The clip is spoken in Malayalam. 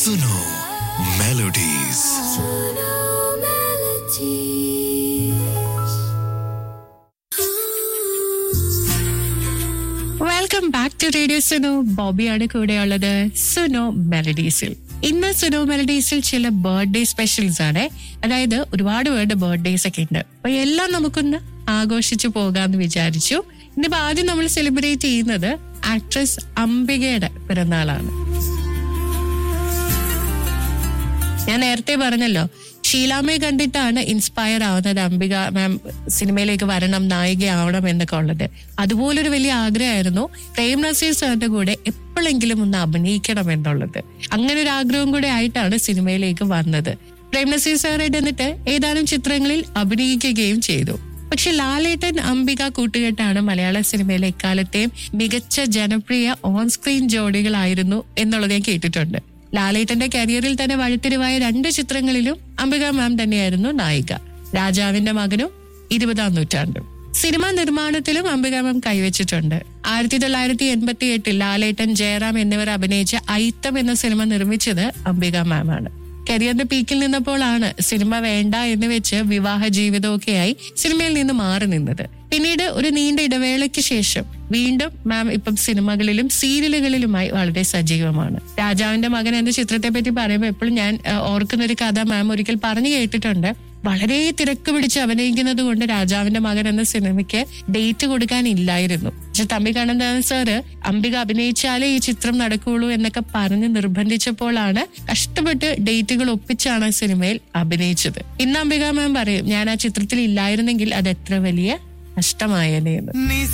Suno melodies welcome back to radio Suno ബോബിയാണ് കൂടെയുള്ളത് സുനോ മെലഡീസിൽ ഇന്ന് സുനോ മെലഡീസിൽ ചില ബർത്ത്ഡേ സ്പെഷ്യൽസ് ആണ് അതായത് ഒരുപാട് പേരുടെ ബർത്ത്ഡേസ് ഒക്കെ ഉണ്ട് അപ്പൊ എല്ലാം നമുക്കൊന്ന് ആഘോഷിച്ചു പോകാന്ന് വിചാരിച്ചു ഇന്നിപ്പോ ആദ്യം നമ്മൾ സെലിബ്രേറ്റ് ചെയ്യുന്നത് ആക്ട്രസ് അംബികയുടെ പിറന്നാളാണ് ഞാൻ നേരത്തെ പറഞ്ഞല്ലോ ഷീലാമ്മയെ കണ്ടിട്ടാണ് ഇൻസ്പയർ ആവുന്നത് അംബിക മാം സിനിമയിലേക്ക് വരണം നായികയാവണം എന്നൊക്കെ ഉള്ളത് അതുപോലൊരു വലിയ ആഗ്രഹമായിരുന്നു പ്രേം നസീർ സാറിന്റെ കൂടെ എപ്പോഴെങ്കിലും ഒന്ന് അഭിനയിക്കണം എന്നുള്ളത് അങ്ങനെ ഒരു ആഗ്രഹം കൂടെ ആയിട്ടാണ് സിനിമയിലേക്ക് വന്നത് പ്രേം നസീർ സാറായിട്ട് എന്നിട്ട് ഏതാനും ചിത്രങ്ങളിൽ അഭിനയിക്കുകയും ചെയ്തു പക്ഷെ ലാലേട്ടൻ അംബിക കൂട്ടുകെട്ടാണ് മലയാള സിനിമയിലെ എക്കാലത്തെയും മികച്ച ജനപ്രിയ ഓൺ സ്ക്രീൻ ജോഡികളായിരുന്നു എന്നുള്ളത് ഞാൻ കേട്ടിട്ടുണ്ട് ലാലേട്ടന്റെ കരിയറിൽ തന്നെ വഴിത്തിരിവായ രണ്ട് ചിത്രങ്ങളിലും അംബിക മാം തന്നെയായിരുന്നു നായിക രാജാവിന്റെ മകനും ഇരുപതാം നൂറ്റാണ്ടും സിനിമാ നിർമ്മാണത്തിലും അംബിക മാം കൈവച്ചിട്ടുണ്ട് ആയിരത്തി തൊള്ളായിരത്തി എൺപത്തി എട്ടിൽ ലാലേട്ടൻ ജയറാം എന്നിവർ അഭിനയിച്ച ഐത്തം എന്ന സിനിമ നിർമ്മിച്ചത് അംബിക മാം ആണ് കരിയറിന്റെ പീക്കിൽ നിന്നപ്പോഴാണ് സിനിമ വേണ്ട എന്ന് വെച്ച് വിവാഹ ജീവിതമൊക്കെയായി സിനിമയിൽ നിന്ന് മാറി നിന്നത് പിന്നീട് ഒരു നീണ്ട ഇടവേളയ്ക്ക് ശേഷം വീണ്ടും മാം ഇപ്പം സിനിമകളിലും സീരിയലുകളിലുമായി വളരെ സജീവമാണ് രാജാവിന്റെ മകൻ എന്ന ചിത്രത്തെ പറ്റി പറയുമ്പോൾ എപ്പോഴും ഞാൻ ആ, ഓർക്കുന്ന ഒരു കഥ മാം ഒരിക്കൽ പറഞ്ഞു കേട്ടിട്ടുണ്ട് വളരെ തിരക്ക് പിടിച്ച് അഭിനയിക്കുന്നത് കൊണ്ട് രാജാവിന്റെ മകൻ എന്ന സിനിമയ്ക്ക് ഡേറ്റ് കൊടുക്കാനില്ലായിരുന്നു പക്ഷെ തമ്പി കണ്ണന്താനൻ സാറ് അംബിക അഭിനയിച്ചാലേ ഈ ചിത്രം നടക്കുകയുള്ളൂ എന്നൊക്കെ പറഞ്ഞ് നിർബന്ധിച്ചപ്പോഴാണ് കഷ്ടപ്പെട്ട് ഡേറ്റുകൾ ഒപ്പിച്ചാണ് ആ സിനിമയിൽ അഭിനയിച്ചത് ഇന്ന് അംബിക മാം പറയും ഞാൻ ആ ചിത്രത്തിൽ ഇല്ലായിരുന്നെങ്കിൽ അത് എത്ര വലിയ നഷ്ടമായേനെ എന്ന്